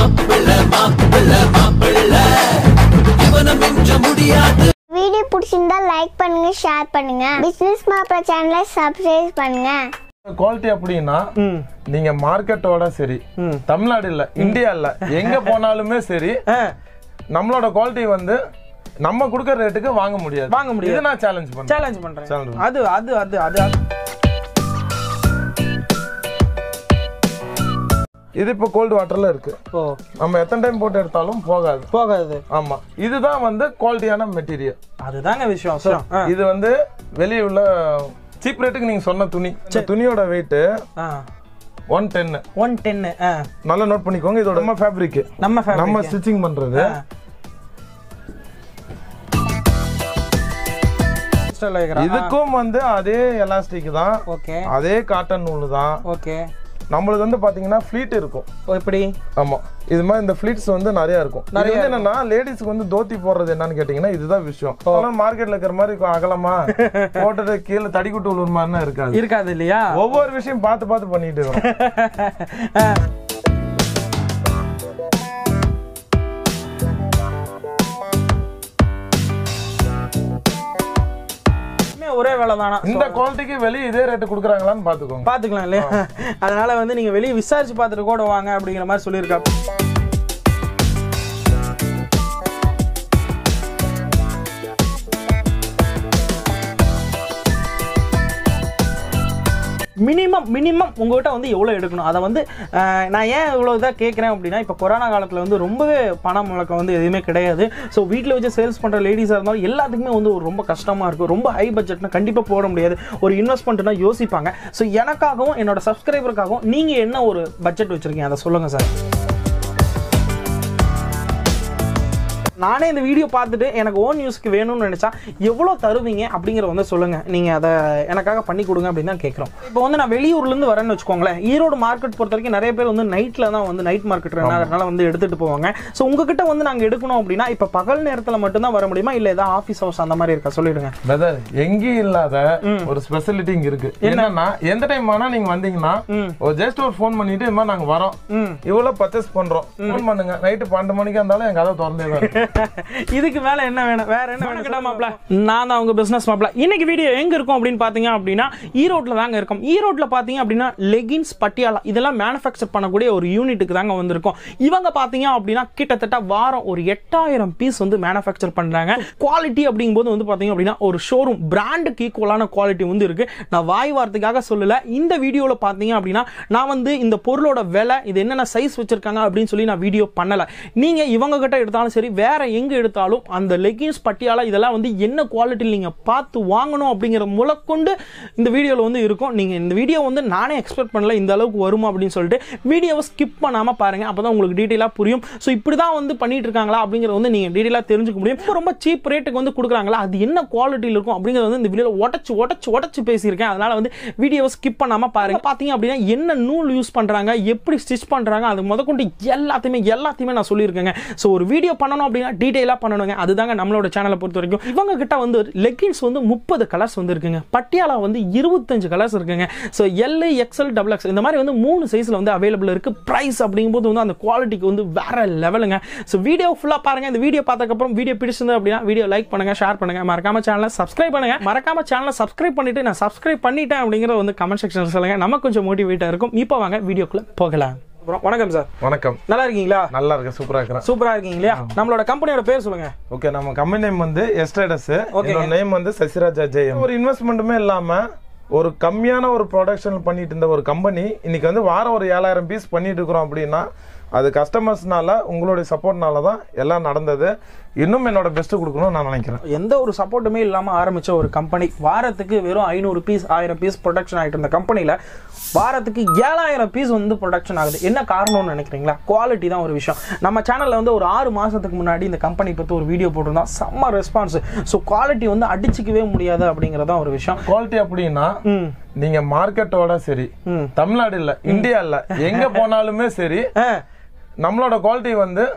Video பிடிச்சிருந்தா like பண்ணுங்க share பண்ணுங்க பிசினஸ் மாப்பிள சேனலை சப்ஸ்கிரைப் பண்ணுங்க குவாலிட்டி அப்படின்னா ம் நீங்க மார்க்கெட்டோட சரி ம். தமிழ்நாடு இல்ல இந்தியா இல்ல எங்க போனாலுமே சரி ஆ நம்மளோட குவாலிட்டி வந்து நம்ம கொடுக்கற ரேட்டுக்கு வாங்க முடியாது வாங்க முடியாது. இது நான் சேலஞ்ச் பண்றேன் சேலஞ்ச் பண்றேன் Challenge. அது அது அது அது அது. இது இப்போ கோல்டு வாட்டர்ல இருக்கு ஓ நம்ம எத்தனை டைம் போட்டு எடுத்தாலும் போகாது போகாது ஆமா இதுதான் வந்து குவாலிட்டியான மெட்டீரியல் அதுதாங்க விஷயம் அப்புறம். ஆ. இது வந்து வெளியே உள்ள சீப் ரேட்டுக்கு நீங்க சொன்ன துணி இந்த துணியோட வெயிட் ஆ ஒன் டென்னு ஒன் டென்னு ஆ நல்லா நோட் பண்ணிக்கோங்க இதோட நம்ம ஃபேப்ரிக் நம்ம fabric. நம்ம ஸ்டிச்சிங் பண்றது Extra layer ஆ? இதுக்கும் வந்து அதே எலாஸ்டிக் தான் ஓகே அதே காட்டன் நூல் தான் ஓகே நம்மளுக்கு வந்து பாத்தீங்கன்னா ஃபிளீட் இருக்கும் ஓ எப்படி ஆமா இது மாதிரி இந்த ஃபிளீட்ஸ் வந்து நிறைய இருக்கும் இது வந்து என்னன்னா லேடிஸ்க்கு வந்து தோத்தி போடுறது என்னன்னு கேட்டீங்கன்னா இதுதான் விஷயம் மார்க்கெட்ல இருக்கிற மாதிரி இருக்கும் அகலமா போட்டுட்டு கீழே தடிக்குட்டு விழுற மாதிரினா இருக்காது இருக்காது இல்லையா ஒவ்வொரு விஷயம் பார்த்து பார்த்து பண்ணிட்டு இருக்கோம் எல்லாமே ஒரே வேலை தானா இந்த குவாலிட்டிக்கு வெளியே இதே ரேட்டு கொடுக்குறாங்களான்னு பாத்துக்கோங்க பாத்துக்கலாம் இல்லையா அதனால வந்து நீங்க வெளியே விசாரிச்சு பார்த்துட்டு கூட வாங்க அப்படிங்கிற மாதிரி சொல்லியிருக்கா மினிமம் மினிமம் உங்ககிட்ட வந்து எவ்வளோ எடுக்கணும் அதை வந்து அஹ், நான் ஏன் இவ்வளோ இதாக கேட்குறேன் அப்படின்னா இப்போ கொரோனா காலத்தில் வந்து ரொம்பவே பணம் முழக்கம் வந்து எதுவுமே கிடையாது ஸோ வீட்டில் வச்சு சேல்ஸ் பண்ணுற லேடிஸாக இருந்தாலும் எல்லாத்துக்குமே வந்து ஒரு ரொம்ப கஷ்டமாக இருக்கும் ரொம்ப ஹை பட்ஜெட்னா கண்டிப்பாக போட முடியாது ஒரு இன்வெஸ்ட்மெண்ட்னா யோசிப்பாங்க ஸோ எனக்காகவும் என்னோட சப்ஸ்கிரைபருக்காகவும் நீங்கள் என்ன ஒரு பட்ஜெட் வச்சுருக்கீங்க அதை சொல்லுங்கள் சார் நானே இந்த வீடியோ பார்த்துட்டு எனக்கு ஓன் நியூஸ்க்கு வேணும்னு நினச்சா எவ்வளோ தருவீங்க அப்படிங்கிற வந்து சொல்லுங்கள் நீங்கள் அதை எனக்காக பண்ணி கொடுங்க அப்படின்னு தான் கேட்குறோம் இப்போ வந்து நான் வெளியூர்லேருந்து வரேன்னு வச்சுக்கோங்களேன் ஈரோடு மார்க்கெட் பொறுத்த வரைக்கும் நிறைய பேர் வந்து நைட்டில் தான் வந்து நைட் மார்க்கெட் அதனால வந்து எடுத்துகிட்டு போவாங்க ஸோ உங்ககிட்ட வந்து நாங்கள் எடுக்கணும் அப்படின்னா இப்போ பகல் நேரத்தில் மட்டும்தான் வர முடியுமா இல்லை ஏதாவது ஆஃபீஸ் ஹவர்ஸ் அந்த மாதிரி இருக்கா சொல்லிடுங்க பிரதர் எங்கேயும் இல்லாத ஒரு ஸ்பெஷாலிட்டி இங்க இருக்கு என்னன்னா எந்த டைம் வேணா நீங்க வந்தீங்கன்னா ஒரு ஜஸ்ட் ஒரு ஃபோன் பண்ணிட்டு இது மாதிரி நாங்க வரோம் இவ்வளவு பர்ச்சேஸ் பண்றோம் ஃபோன் பண்ணுங்க நைட்டு பன்னெண்டு மணிக்கு இருந்தாலும் எங்க கதவை திறந்தே தான் இருக்கும். இதுக்கு மேல என்ன வேணும் வேற என்ன வேணும் கேட்டா மாப்ள நான் தான் உங்க பிசினஸ் மாப்ள இன்னைக்கு வீடியோ எங்க இருக்கும் அப்படின்னு பாத்தீங்க அப்படின்னா ஈரோட்ல தாங்க இருக்கும் ஈரோட்ல பாத்தீங்க அப்படின்னா லெகின்ஸ் பட்டியாலா இதெல்லாம் மேனுஃபேக்சர் பண்ணக்கூடிய ஒரு யூனிட்டுக்கு தாங்க வந்திருக்கும் இவங்க பாத்தீங்க அப்படின்னா கிட்டத்தட்ட வாரம் ஒரு எட்டாயிரம் பீஸ் வந்து மேனுஃபேக்சர் பண்றாங்க குவாலிட்டி அப்படிங்கும்போது வந்து பாத்தீங்க அப்படின்னா ஒரு ஷோரூம் பிராண்டுக்கு ஈக்குவலான குவாலிட்டி வந்து இருக்கு நான் வாய் வார்த்தைக்காக சொல்லல இந்த வீடியோல பாத்தீங்க அப்படின்னா நான் வந்து இந்த பொருளோட விலை இது என்னென்ன சைஸ் வச்சிருக்காங்க அப்படின்னு சொல்லி நான் வீடியோ பண்ணல நீங்க இவங்க கிட்ட எடுத்தாலும் சரி வேற எங்க எடுத்தாலும் அந்த லெகின்ஸ் பட்டியாலா இதெல்லாம் வந்து என்ன குவாலிட்டியில் நீங்க பார்த்து வாங்கணும் அப்படிங்கிற முளக்கொண்டு இந்த வீடியோல வந்து இருக்கும் நீங்க இந்த வீடியோ வந்து நானே எக்ஸ்பெக்ட் பண்ணல இந்த அளவுக்கு வருமா அப்படின்னு சொல்லிட்டு வீடியோவை ஸ்கிப் பண்ணாம பாருங்க அப்பதான் உங்களுக்கு டீட்டெயிலாக புரியும் ஸோ இப்படி தான் வந்து பண்ணிட்டு இருக்காங்களா அப்படிங்கறத வந்து நீங்க டீட்டெயிலாக தெரிஞ்சுக்க முடியும் ரொம்ப ரொம்ப சீப் ரேட்டுக்கு வந்து கொடுக்குறாங்களா அது என்ன குவாலிட்டியில் இருக்கும் அப்படிங்கறது வந்து இந்த வீடியோவில் உடச்சு உடச்சு உடச்சு பேசியிருக்கேன் அதனால வந்து வீடியோவை ஸ்கிப் பண்ணாம பாருங்க பாத்தீங்க அப்படின்னா என்ன நூல் யூஸ் பண்றாங்க எப்படி ஸ்டிச் பண்றாங்க அது முதற்கொண்டு எல்லாத்தையுமே எல்லாத்தையுமே நான் சொல்லியிருக்கேங்க ஸோ ஒரு வீடியோ பண்ணணும் அப்படின்னா டீட்டெயிலாக பண்ணணுங்க அதுதாங்க நம்மளோட சேனலை பொறுத்த வரைக்கும் இவங்க கிட்ட வந்து லெகின்ஸ் வந்து முப்பது கலர்ஸ் வந்து இருக்குங்க பட்டியாலா வந்து இருபத்தஞ்சு கலர்ஸ் இருக்குங்க so L XL double X இந்த மாதிரி வந்து மூணு சைஸ்ல வந்து அவைலபிள் இருக்கு பிரைஸ் அப்படிங்கும்போது வந்து அந்த குவாலிட்டிக்கு வந்து வேற லெவலுங்க ஸோ வீடியோ ஃபுல்லாக பாருங்க இந்த வீடியோ பார்த்ததுக்கப்புறம் வீடியோ பிடிச்சிருந்தது அப்படின்னா வீடியோ லைக் பண்ணுங்க ஷேர் பண்ணுங்க மறக்காம சேனலை சப்ஸ்கிரைப் பண்ணுங்க மறக்காம சேனலை சப்ஸ்கிரைப் பண்ணிட்டு நான் சப்ஸ்கிரைப் பண்ணிட்டேன் அப்படிங்கிறத வந்து கமெண்ட் செக்ஷன் சொல்லுங்க நமக்கு கொஞ்சம் மோட்டிவேட்டாக இருக்கும் இப்போ வாங்க வீடியோக்குள்ள போகலாம் அப்புறம் வணக்கம் சார் வணக்கம் நல்லா இருக்கீங்களா நல்லா இருக்கேன் சூப்பரா இருக்கிறேன் சூப்பரா இருக்கீங்க இல்லையா நம்மளோட கம்பெனியோட பேர் சொல்லுங்க ஓகே நம்ம கம்பெனி நேம் வந்து எஸ்டேடஸ் என்னோட நேம் வந்து சசிராஜா ஜெயம் ஒரு இன்வெஸ்ட்மெண்ட்டுமே இல்லாம ஒரு கம்மியான ஒரு ப்ரொடக்ஷன் பண்ணிட்டு இருந்த ஒரு கம்பெனி இன்னைக்கு வந்து வாரம் ஒரு ஏழாயிரம் பீஸ் பண்ணிட்டு இருக்கிறோம் அப்படின்னா அது கஸ்டமர்ஸ்னால உங்களுடைய சப்போர்ட்னால தான் எல்லாம் நடந்தது இன்னும் என்னோட பெஸ்ட் கொடுக்கணும்னு நான் நினைக்கிறேன் எந்த ஒரு சப்போர்ட்டுமே இல்லாம ஆரம்பிச்ச ஒரு கம்பெனி வாரத்துக்கு வெறும் ஐநூறு பீஸ் ஆயிரம் பீஸ் ப்ரொடக்ஷன் ஆகிட்டு இருந்த கம்பெனில வாரத்துக்கு ஏழாயிரம் பீஸ் வந்து ப்ரொடக்ஷன் ஆகுது என்ன காரணம்னு நினைக்கிறீங்களா குவாலிட்டி தான் ஒரு விஷயம் நம்ம சேனல்ல வந்து ஒரு ஆறு மாசத்துக்கு முன்னாடி இந்த கம்பெனி பத்தி ஒரு வீடியோ போட்டிருந்தோம் செம்ம ரெஸ்பான்ஸ் ஸோ குவாலிட்டி வந்து அடிச்சுக்கவே முடியாது அப்படிங்கறதான் ஒரு விஷயம் குவாலிட்டி அப்படின்னா ம் நீங்க மார்க்கெட்டோட சரி ம். தமிழ்நாடு இல்ல இந்தியா இல்ல எங்க போனாலுமே சரி ஆ, நம்மளோட குவாலிட்டி வந்து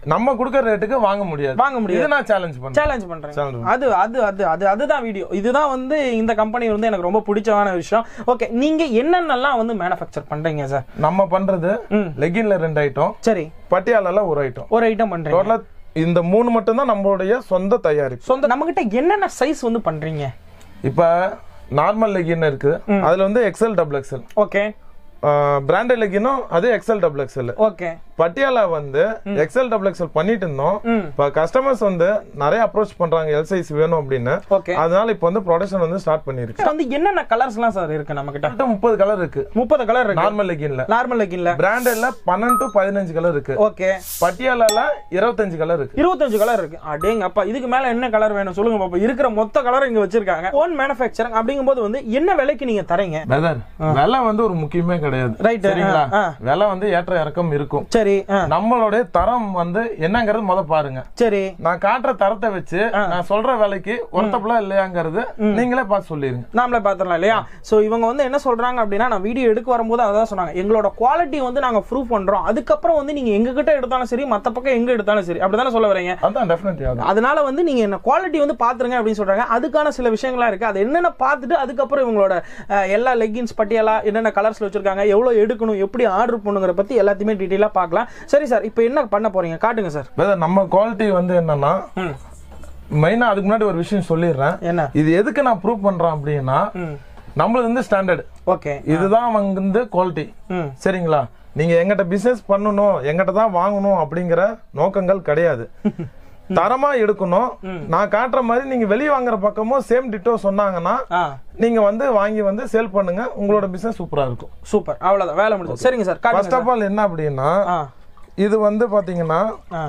நம்ம கொடுக்குற ரேட்டுக்கு வாங்க முடியாது வாங்க முடியாது. இது நான் சேலஞ்ச் பண்றேன் சேலஞ்ச் பண்றேன் Challenge. அது அது அது அது அதுதான் வீடியோ இதுதான் வந்து இந்த கம்பெனி வந்து எனக்கு ரொம்ப பிடிச்சமான விஷயம் ஓகே நீங்க என்னென்னலாம் வந்து மேனுஃபேக்சர் பண்றீங்க சார் நம்ம பண்றது ம். லெகின்ல ரெண்டு ஐட்டம் சரி பட்டியாலால ஒரு ஐட்டம் ஒரு ஐட்டம் பண்றீங்க டோட்டலா இந்த மூணு மட்டும் தான் நம்மளுடைய சொந்த தயாரிப்பு சொந்த நம்ம கிட்ட என்னென்ன சைஸ் வந்து பண்றீங்க இப்ப நார்மல் லெகின் இருக்கு அதுல வந்து XL double XL okay branded லெகினும் அது XL double XL okay Patiala வந்து எக்ஸல் டபுள் எக்ஸல் பண்ணிட்டு இருந்தோம் ம். இப்ப கஸ்டமர்ஸ் வந்து நிறைய அப்ரோச் பண்றாங்க எல் சைஸ் வேணும் அப்படின்னு ஓகே அதனால இப்ப வந்து ப்ரொடக்ஷன் வந்து ஸ்டார்ட் பண்ணிருக்கு வந்து என்னென்ன கலர்ஸ்லாம் சார் இருக்கு நம்ம கிட்ட முப்பது கலர் இருக்கு முப்பது கலர் இருக்கு நார்மல் லெகின்ல நார்மல் லெக்கின்ல பிராண்டட்ல பன்னெண்டு டு பதினஞ்சு கலர் இருக்கு ஓகே பட்டியாலால இருபத்தஞ்சு கலர் இருக்கு இருபத்தஞ்சு கலர் இருக்கு அடேங்க அப்பா இதுக்கு மேல என்ன கலர் வேணும் சொல்லுங்க பாப்பா இருக்கிற மொத்த கலர் இங்க வச்சிருக்காங்க ஓன் மேனுஃபேக்சரிங் அப்படிங்கும்போது வந்து என்ன விலைக்கு நீங்க தரீங்க வெதர் விலை வந்து ஒரு முக்கியமே கிடையாது Right. சரிங்களா ஆ, ஆ. விலை வந்து ஏற்ற இறக்கம் இருக்கும் சரி ஆ, நம்மளுடைய தரம் வந்து என்னங்கிறது முத பாருங்க சரி நான் காட்டுற தரத்தை வச்சு நான் சொல்ற விலைக்கு ஒருத்தப்பலா இல்லையாங்கிறது நீங்களே பார்த்து சொல்லிருங்க நாமளே பாத்துறலாம் இல்லையா சோ இவங்க வந்து என்ன சொல்றாங்க அப்படின்னா நான் வீடியோ எடுக்க வரும்போது அதான் சொன்னாங்க எங்களோட குவாலிட்டி வந்து நாங்க ப்ரூவ் பண்றோம் அதுக்கப்புறம் வந்து நீங்க எங்க கிட்ட எடுத்தாலும் சரி மத்த பக்கம் எங்க எடுத்தாலும் சரி அப்படிதானே சொல்ல வரீங்க அதான் டெஃபினெட்லி அதான் அதனால வந்து நீங்க என்ன குவாலிட்டி வந்து பாத்துருங்க அப்படின்னு சொல்றாங்க அதுக்கான சில விஷயங்களா இருக்கு அது என்னென்ன பார்த்துட்டு அதுக்கப்புறம் இவங்களோட அஹ், எல்லா லெகின்ஸ் பட்டியலா என்னென்ன கலர்ஸ்ல வச்சிருக்காங்க எவ்வளவு எடுக்கணும் எப்படி ஆர்டர் பண்ணுங்கிற பத்தி எல்லாத்தையுமே டீட்டெயிலா பார்க்கலாம் சரி சார் இப்போ என்ன பண்ண போறீங்க காட்டுங்க சார் வெதர் நம்ம குவாலிட்டி வந்து என்னன்னா ம் மெயினா அதுக்கு முன்னாடி ஒரு விஷயம் சொல்லிடுறேன் என்ன இது எதுக்கு நான் ப்ரூவ் பண்றேன் அப்படின்னா ம் நம்மளது வந்து ஸ்டாண்டர்ட் ஓகே இதுதான் வந்து குவாலிட்டி ம் சரிங்களா நீங்க எங்கிட்ட பிசினஸ் பண்ணணும் எங்கிட்ட தான் வாங்கணும் அப்படிங்கிற நோக்கங்கள் கிடையாது தரமா எடுக்கணும் நான் காட்டுற மாதிரி நீங்க வெளிய வாங்குற பக்கமும் சேம் டிட்டோ சொன்னாங்கன்னா ஆ நீங்க வந்து வாங்கி வந்து சேல் பண்ணுங்க உங்களோட பிசினஸ் சூப்பரா இருக்கும் சூப்பர் அவ்வளவுதான் வேலை முடிஞ்சது சரிங்க சார் ஃபர்ஸ்ட் காட்டுங்க ஆஃப் ஆல் என்ன அப்படின்னா ஆ இது வந்து பாத்தீங்கன்னா ஆ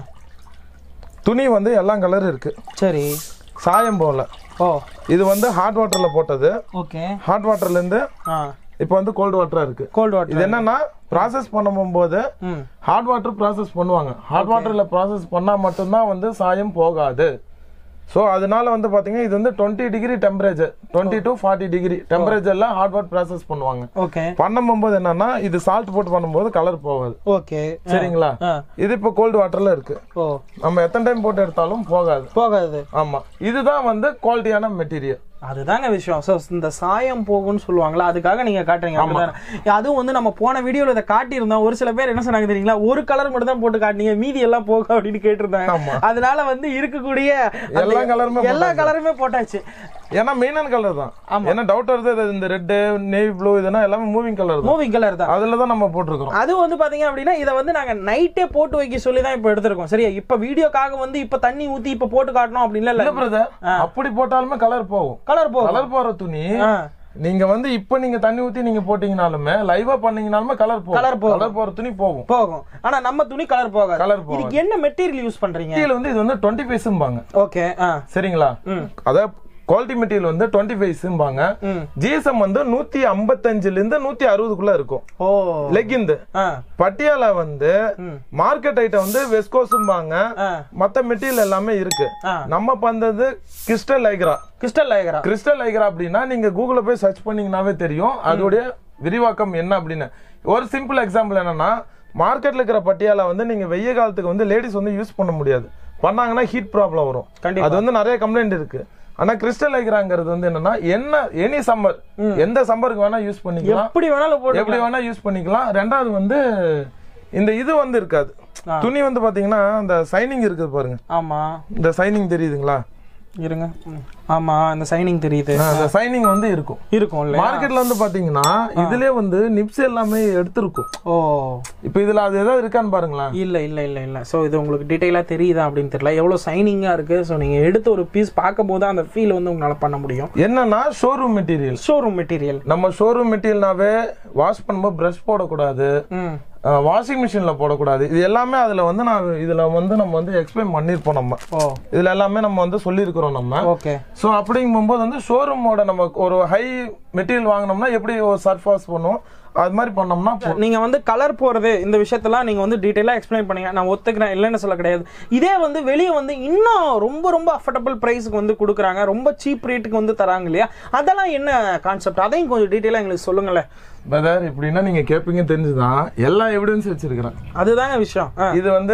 துணி வந்து எல்லா கலர் இருக்கு சரி சாயம் போல ஓ இது வந்து ஹாட் வாட்டர்ல போட்டது ஓகே ஹாட் வாட்டர்ல இருந்து ஆ இப்போ வந்து கோல்டு வாட்டரா இருக்கு கோல்டு வாட்டர் இது என்னன்னா ப்ராசஸ் பண்ணும்போது ம் ஹாட் வாட்டர் ப்ராசஸ் பண்ணுவாங்க ஹாட் வாட்டர்ல ப்ராசஸ் பண்ணா மட்டும்தான் வந்து சாயம் போகாது ஸோ அதனால வந்து பாத்தீங்கன்னா இது வந்து twenty degree temperature twenty to forty degree டெம்பரேச்சர்ல ஹாட் வாட்டர் ப்ராசஸ் பண்ணுவாங்க ஓகே பண்ணும்போது என்னன்னா இது சால்ட் போட்டு பண்ணும்போது கலர் போகாது ஓகே சரிங்களா ஆ இது இப்போ கோல்டு வாட்டர்ல இருக்கு ஓ நம்ம எத்தனை டைம் போட்டு எடுத்தாலும் போகாது போகாது ஆமா இதுதான் வந்து குவாலிட்டியான மெட்டீரியல் அதுதாங்க விஷயம் ஸோ இந்த சாயம் போகும்னு சொல்லுவாங்களா அதுக்காக நீங்க காட்டுறீங்க அப்படிதானே? அதுவும் வந்து நம்ம போன வீடியோல இதை காட்டியிருந்தோம் ஒரு சில பேர் என்ன சொன்னாங்க தெரியுங்களா ஒரு கலர் மட்டும் தான் போட்டு காட்டினீங்க மீதி எல்லாம் போக அப்படின்னு கேட்டிருந்தாங்க ஆமா. அதனால வந்து இருக்கக்கூடிய அந்த எல்லா கலருமே எல்லா கலருமே போட்டாச்சு ஏன்னா மெயினான கலர் தான் ஏன்னா டவுட் வருது இது இந்த ரெட் நேவி ப்ளூ இதெல்லாம் எல்லாமே மூவிங் கலர் தான் மூவிங் கலர் தான் அதுல தான் நம்ம போட்டிருக்கிறோம் அது வந்து பாத்தீங்க அப்படின்னா இதை வந்து நாங்க நைட்டே போட்டு வைக்க சொல்லி தான் இப்போ எடுத்திருக்கோம் சரியா இப்ப வீடியோக்காக வந்து இப்ப தண்ணி ஊத்தி இப்ப போட்டு காட்டணும் அப்படின்னு இல்ல இல்ல பிரதர் அப்படி போட்டாலுமே கலர் போகும் கலர் போகும் கலர் போற துணி ஆ. நீங்க வந்து இப்ப நீங்க தண்ணி ஊத்தி நீங்க போட்டீங்கனாலுமே லைவா பண்ணீங்கனாலுமே கலர் போகும் Colour போகும். கலர் போற துணி போகும் போகும் ஆனா நம்ம துணி கலர் போகாது Colour போகாது. இதுக்கு என்ன மெட்டீரியல் யூஸ் பண்றீங்க கீழ வந்து இது வந்து டுவெண்ட்டி ஃபைவ்ஸும்பாங்க ஓகே ஆ சரிங்களா அதாவது குவாலிட்டி மெட்டீரியல் வந்து டுவெண்ட்டி ஃபைவ்ஸும்பாங்க ம். ஜிஎஸ்எம் வந்து நூத்தி ஐம்பத்தஞ்சுல இருந்து நூத்தி அறுபதுக்குள்ள இருக்கும் ஓ லெக்கிந்து ஆ பட்டியாலா வந்து மார்க்கெட் ஐட்டம் வந்து வெஸ்கோஸும்பாங்க ஆ மத்த மெட்டீரியல் எல்லாமே இருக்கு ஆ. நம்ம பண்றது crystal Lycra crystal Lycra crystal Lycra அப்படின்னா நீங்க கூகுள்ல போய் சர்ச் பண்ணீங்கன்னாவே தெரியும் அதோடைய விரிவாக்கம் என்ன அப்படின்னு ஒரு சிம்பிள் எக்ஸாம்பிள் என்னன்னா மார்க்கெட்ல இருக்கிற பட்டியாலா வந்து நீங்க வெய்ய காலத்துக்கு வந்து லேடிஸ் வந்து யூஸ் பண்ண முடியாது பண்ணாங்கன்னா ஹீட் ப்ராப்ளம் வரும் கண்டிப்பா. அது வந்து நிறைய கம்ப்ளைண்ட் இருக்கு ஆனா கிறிஸ்டல் லைக்ராங்கிறது வந்து என்னன்னா என்ன எனி சம்மர் எந்த சம்மருக்கு வேணா யூஸ் பண்ணிக்கலாம் எப்படி வேணாலும் போட்டு எப்படி வேணா யூஸ் பண்ணிக்கலாம் ரெண்டாவது வந்து இந்த இது வந்து இருக்காது துணி வந்து பாத்தீங்கன்னா இந்த சைனிங் இருக்குது பாருங்க ஆமா இந்த சைனிங் தெரியுதுங்களா இருங்க ம். ஆமா இந்த சைனிங் தெரியுது ஆ, அந்த சைனிங் வந்து இருக்கும் இருக்கும் இல்லையா மார்க்கெட்ல வந்து பாத்தீங்கன்னா இதுலயே வந்து நிப்ஸ் எல்லாமே எடுத்திருக்கும் ஓ இப்போ இதுல அது ஏதாவது இருக்கான்னு பாருங்களேன் இல்ல இல்ல இல்ல இல்ல சோ இது உங்களுக்கு டீடைலா தெரியுதா அப்படின்னு தெரியல எவ்வளவு சைனிங்கா இருக்கு சோ நீங்க எடுத்த ஒரு பீஸ் பார்க்கும் போது அந்த ஃபீல் வந்து உங்களால பண்ண முடியும் என்னன்னா ஷோரூம் மெட்டீரியல் ஷோரூம் மெட்டீரியல் நம்ம ஷோரூம் மெட்டீரியல்னாவே வாஷ் பண்ணும்போது பிரஷ் போடக்கூடாது ம் வாஷிங் மிஷின்ல போடக்கூடாது இது எல்லாமே அதுல வந்து நான் இதுல வந்து நம்ம வந்து எக்ஸ்பிளைன் பண்ணிருப்போம் நம்ம ஓ இதுல எல்லாமே நம்ம வந்து சொல்லியிருக்கிறோம் நம்ம ஓகே ஸோ அப்படிங்கும்போது வந்து ஷோரூமோட நம்ம ஒரு ஹை மெட்டீரியல் வாங்கினோம்னா எப்படி ஒரு சர்ஃபாஸ் பண்ணுவோம் அது மாதிரி பண்ணோம்னா போ- நீங்க வந்து கலர் போறது இந்த விஷயத்தெல்லாம் நீங்க வந்து டீடைலா எக்ஸ்பிளைன் பண்ணீங்க நான் ஒத்துக்கிறேன் இல்லைன்னு சொல்ல கிடையாது இதே வந்து வெளியே வந்து இன்னும் ரொம்ப ரொம்ப அஃபோர்டபுள் பிரைஸ்க்கு வந்து கொடுக்குறாங்க ரொம்ப சீப் ரேட்டுக்கு வந்து தராங்க இல்லையா அதெல்லாம் என்ன கான்செப்ட் அதையும் கொஞ்சம் டீடைலா எங்களுக்கு சொல்லுங்களேன் பிரதர் இப்படின்னா நீங்க கேட்பீங்க தெரிஞ்சுதான் எல்லா எவிடன்ஸ் வச்சிருக்கிறேன் அதுதாங்க விஷயம் ஆ. இது வந்து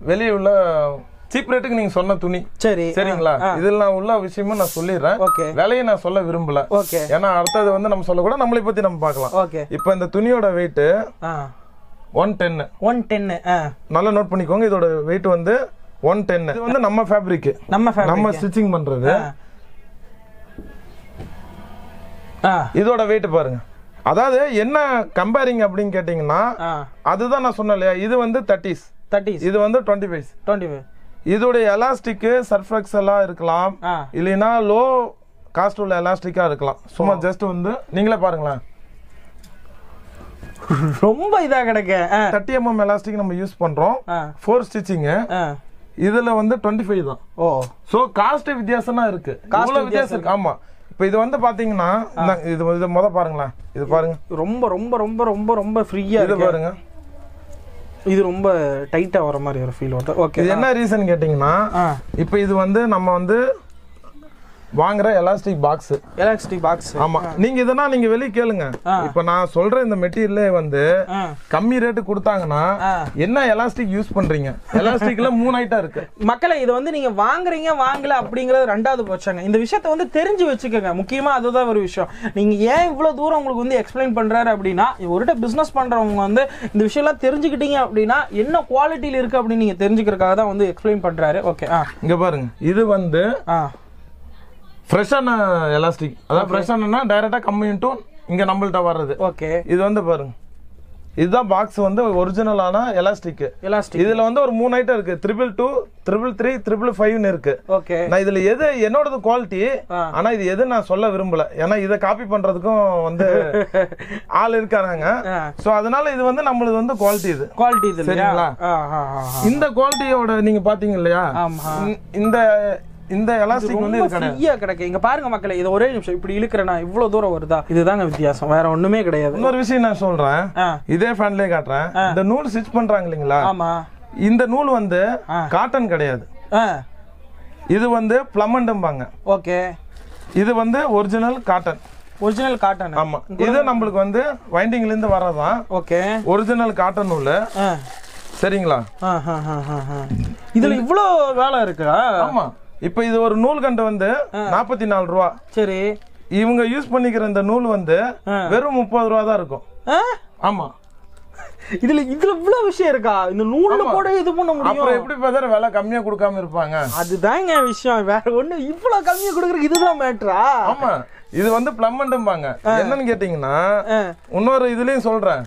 வெளியே உள்ள சீப் ரேட்டுக்கு நீங்க சொன்ன துணி சரி சரிங்களா இதுல நான் உள்ள விஷயமும் நான் சொல்லிடுறேன் ஓகே விலையை நான் சொல்ல விரும்பல ஓகே ஏன்னா அடுத்தது வந்து நம்ம சொல்லக்கூட நம்மளை பத்தி நம்ம பார்க்கலாம் ஓகே இப்போ இந்த துணியோட வெயிட் ஆ ஒன் டென்னு ஒன் டென்னு ஆ நல்லா நோட் பண்ணிக்கோங்க இதோட வெயிட் வந்து ஒன் டென் இது வந்து நம்ம ஃபேப்ரிக் நம்ம fabric. நம்ம ஸ்டிச்சிங் பண்றது ஆ இதோட வெயிட் பாருங்க அதாவது என்ன கம்பேரிங் அப்படின்னு கேட்டிங்கன்னா ஆ அதுதான் நான் சொன்னேன் இல்லையா இது வந்து தேர்ட்டிஸ் தேர்ட்டிஸ் இது வந்து டுவெண்ட்டி ஃபைவ் டுவெண்ட்டி ஃபைவ் இதோட எலாஸ்டிக் சர்ஃப்ளெக்ஸ் எல்லாம் இருக்கலாம் ஆ இல்லைன்னா லோ காஸ்ட் உள்ள எலாஸ்டிக்கா இருக்கலாம் சும்மா ஜஸ்ட் வந்து நீங்களே பாருங்களேன் ரொம்ப இதா கிடக்க ஆ தேர்ட்டி எம்எம் எலாஸ்டிக் நம்ம யூஸ் பண்றோம் ஆ ஃபோர் ஸ்டிச்சிங் ஆ இதுல வந்து டுவெண்ட்டி ஃபைவ் தான் ஓ சோ காஸ்ட் வித்தியாசம் தான் இருக்கு இவ்வளவு வித்தியாசம் இருக்கு ஆமா இப்போ இது வந்து பாத்தீங்கன்னா இந்தாங்க, இது இது முத பாருங்களேன் இது பாருங்க ரொம்ப ரொம்ப ரொம்ப ரொம்ப ரொம்ப ஃப்ரீயா இது இருக்கு பாருங்க இது ரொம்ப டைட்டா வர மாதிரி ஒரு ஃபீல் வருது ஓகே இது என்ன ரீசன் கேட்டிங்கன்னா ஆ இப்போ இது வந்து நம்ம வந்து வாங்குற எலாஸ்டிக் பாக்ஸ் எலாஸ்டிக் பாக்ஸ் ஆமா நீங்க இதனா நீங்க வெளிய கேளுங்க ஆ. இப்போ நான் சொல்ற இந்த மெட்டீரியலே வந்து ஆ கம்மி ரேட்டு கொடுத்தாங்கன்னா ஆ. என்ன எலாஸ்டிக் யூஸ் பண்றீங்க எலாஸ்டிக்ல மூணு ஐட்டம் இருக்கு மக்களை இது வந்து நீங்க வாங்குறீங்க வாங்கல அப்படிங்கறது ரெண்டாவது பட்சங்க இந்த விஷயத்த வந்து தெரிஞ்சு வச்சுக்கோங்க முக்கியமா அதுதான் ஒரு விஷயம் நீங்க ஏன் இவ்வளவு தூரம் உங்களுக்கு வந்து எக்ஸ்பிளைன் பண்றாரு அப்படின்னா ஒருகிட்ட பிசினஸ் பண்றவங்க வந்து இந்த விஷயம்லாம் தெரிஞ்சுக்கிட்டீங்க அப்படின்னா என்ன குவாலிட்டியில இருக்கு அப்படின்னு நீங்க தெரிஞ்சுக்கிறதுக்காக தான் வந்து எக்ஸ்பிளைன் பண்றாரு ஓகே ஆ இங்க பாருங்க இது வந்து ஆ ஃப்ரெஷ்ஷான எலாஸ்டிக் அதாவது ஃப்ரெஷ்ஷானா டைரக்டா கம்மி டு இங்க நம்மள்ட்ட வர்றது ஓகே இது வந்து பாருங்க இதுதான் பாக்ஸ் வந்து ஒரிஜினலான எலாஸ்டிக் எலாஸ்டிக் இதுல வந்து ஒரு மூணு ஐட்டம் இருக்கு triple two triple three triple ஃபைவ்னு இருக்கு ஓகே நான் இதுல எது என்னோடது குவாலிட்டி ஆ. ஆனா இது எது நான் சொல்ல விரும்பல ஏன்னா இதை காப்பி பண்றதுக்கும் வந்து ஆள் இருக்காங்க ஆ. சோ அதனால இது வந்து நம்மளது வந்து குவாலிட்டி இது குவாலிட்டி இது இல்லையா சரிங்களா? ஆ ஆ ஆ ஆ. இந்த குவாலிட்டியோட நீங்க பாத்தீங்க இல்லையா ஆமா இந்த- இந்த இந்த எலாஸ்டிக் வந்து ரொம்ப இது கிடையாது ஃப்ரீயா கிடைக்கு இங்க பாருங்க மக்களே இது ஒரே நிமிஷம் இப்படி இழுக்கிறேன்னா இவ்வளவு தூரம் வருதா இதுதாங்க வித்தியாசம் வேற ஒண்ணுமே கிடையாது இன்னொரு விஷயம் நான் சொல்றேன் ஆ இதே ஃபேன்லயே காட்டுறேன் இந்த நூல் ஸ்டிச் பண்றாங்க இல்லைங்களா ஆமா இந்த நூல் வந்து ஆ. காட்டன் கிடையாது ஆ இது வந்து பிளமண்டும்பாங்க ஓகே இது வந்து ஒரிஜினல் காட்டன் ஒரிஜினல் காட்டன் ஆமா இது நம்மளுக்கு வந்து வைண்டிங்ல இருந்து வர்றதான் ஓகே ஒரிஜினல் காட்டன் நூல் ஆ சரிங்களா ஆ, ஆ, ஆ, ஆ, ஆ. இதுல இவ்ளோ வேலை இருக்கா ஆமா இப்போ இது ஒரு நூல் கண்டு வந்து நாற்பத்தி நாலு ரூபா சரி இவங்க யூஸ் பண்ணிக்கிற இந்த நூல் வந்து ஆ. வெறும் முப்பது ரூபா தான் இருக்கும் ஆ? ஆமா இதுல இதுல இவ்வளவு விஷயம் இருக்கா இந்த நூல்ல கூட இது பண்ண அப்புறம் முடியும் எப்படி பார்த்தா விலை கம்மியா கொடுக்காம இருப்பாங்க அதுதாங்க விஷயம் வேற ஒண்ணு இவ்வளவு கம்மியா கொடுக்குறதுக்கு இதுதான் மேட்ரா ஆமா இது வந்து பிளம்மண்டும்பாங்க என்னன்னு கேட்டீங்கன்னா இன்னொரு இதுலயும் சொல்றேன்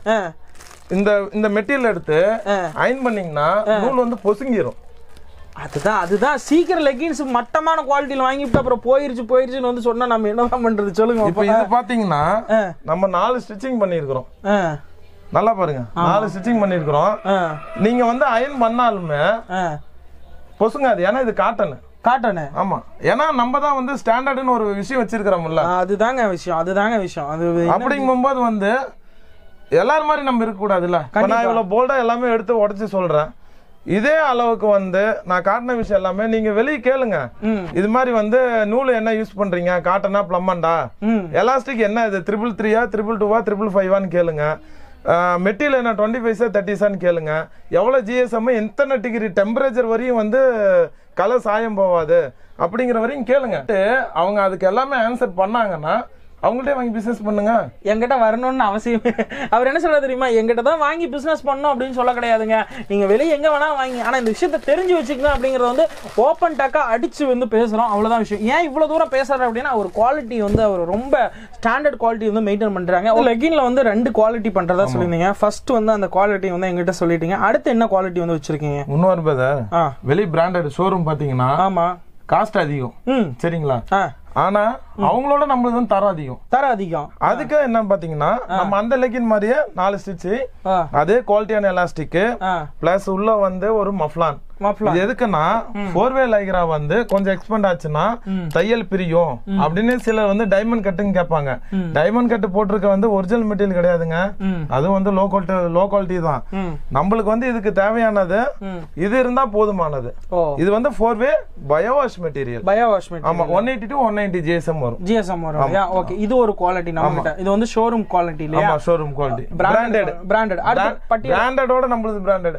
இந்த இந்த மெட்டீரியல் எடுத்து ஆ. அயன் பண்ணீங்கன்னா நூல் வந்து பொசுங்கிரும் அதுதான் அதுதான் சீக்கிரம் லெகின்ஸ் மட்டமான குவாலிட்டியில வாங்கிட்டு அப்புறம் போயிருச்சு போயிருச்சுன்னு வந்து சொன்னா நம்ம என்னதான் பண்றது சொல்லுங்க இப்போ பாப்போம். இது பாத்தீங்கன்னா ஆ. நம்ம நாலு ஸ்டிச்சிங் பண்ணியிருக்கிறோம் ஆ, நல்லா பாருங்க நாலு ஸ்டிச்சிங் பண்ணியிருக்கிறோம் ஆ, நீங்க வந்து அயன் பண்ணாலுமே ஆ. பொசுங்காது ஏன்னா இது காட்டன் காட்டனு ஆமா ஏன்னா நம்ம தான் வந்து ஸ்டாண்டர்ட்னு ஒரு விஷயம் வச்சிருக்கிறோம்ல ஆ, அதுதாங்க விஷயம் அதுதாங்க விஷயம் அது என்ன- அப்படிங்கும்போது வந்து எல்லாரும் மாதிரி நம்ம இருக்க கூடாதுல்ல இப்ப நான் இவ்வளவு போல்டா எல்லாமே எடுத்து உடைச்சு சொல்றேன் இதே அளவுக்கு வந்து நான் காட்டின விஷயம் எல்லாமே நீங்க வெளியே கேளுங்க ம். இது மாதிரி வந்து நூல் என்ன யூஸ் பண்றீங்க காட்டனா பிளம்மண்டா ம் எலாஸ்டிக் என்ன இது த்ரிபிள் த்ரீயா த்ரிபிள் டூவா த்ரிபிள் ஃபைவான்னு கேளுங்க மெட்டீரியல் என்ன டுவெண்ட்டி ஃபைவ்ஸா தேர்ட்டிஸான்னு கேளுங்க எவ்வளோ ஜிஎஸ்எம் எத்தனை டிகிரி டெம்பரேச்சர் வரையும் வந்து கலர் சாயம் போவாது அப்படிங்கிற வரையும் கேளுங்க அவங்க அதுக்கு எல்லாமே ஆன்சர் பண்ணாங்கன்னா அவங்கள்ட்டே வாங்கி பிசினஸ் பண்ணுங்க என்கிட்ட வரணும்னு அவசியம் அவர் என்ன சொல்ல தெரியுமா என்கிட்ட தான் வாங்கி பிசினஸ் பண்ணணும் அப்படின்னு சொல்ல கிடையாதுங்க நீங்க வெளியே எங்க வேணா வாங்கி ஆனா இந்த விஷயத்த தெரிஞ்சு வச்சுக்கணும் அப்படிங்கறத வந்து ஓப்பன் டாக்கா அடிச்சு வந்து பேசுறோம் அவ்வளவுதான் விஷயம் ஏன் இவ்வளவு தூரம் பேசுறாரு அப்படின்னா ஒரு குவாலிட்டி வந்து அவர் ரொம்ப ஸ்டாண்டர்ட் குவாலிட்டி வந்து மெயின்டைன் பண்றாங்க லெகின்ல வந்து ரெண்டு குவாலிட்டி பண்றதா சொல்லியிருந்தீங்க ஃபர்ஸ்ட் வந்து அந்த குவாலிட்டி வந்து எங்கிட்ட சொல்லிட்டீங்க அடுத்து என்ன குவாலிட்டி வந்து வச்சிருக்கீங்க இன்னொரு பேத ஆ வெளி பிராண்டட் ஷோரூம் பாத்தீங்கன்னா ஆமா காஸ்ட் அதிகம் ம் சரிங்களா ஆ ஆனா அவங்களோட நம்மளுக்கு வந்து தரம் அதிகம் தர அதிகம் அதுக்கு என்னன்னு பாத்தீங்கன்னா நம்ம அந்த லெக்கின் மாதிரியே நாலு ஸ்டிச் ஆ அதே குவாலிட்டியான எலாஸ்டிக் ஆ பிளஸ் உள்ள வந்து ஒரு மஃப்லான் மஃப்லா இது எதுக்குன்னா ஃபோர் வே லைக்ரா வந்து கொஞ்சம் எக்ஸ்பெண்ட் ஆச்சுன்னா தையல் பிரியும் அப்படின்னு சிலர் வந்து டைமண்ட் கட்டுன்னு கேட்பாங்க டைமண்ட் கட்டு போட்டிருக்க வந்து ஒரிஜினல் மெட்டீரியல் கிடையாதுங்க ம் அது வந்து லோ குவாலிட்டி லோ குவாலிட்டி தான் ம் நம்மளுக்கு வந்து இதுக்கு தேவையானது ம் இது இருந்தா போதுமானது ஓ இது வந்து four way bio wash material bio wash ஆமா one eighty to one ninety GSM வரும் வரும் ஜிஎஸ்எம் வரும் இல்லையா ஓகே இது ஒரு குவாலிட்டி நம்ம கிட்ட இது வந்து ஷோரூம் குவாலிட்டி இல்லையா ஆமா ஷோரூம் குவாலிட்டி பிராண்டட் பிராண்டட் அடுத்து பட்டியாலா பிராண்டடோட நம்மளுது பிராண்டட்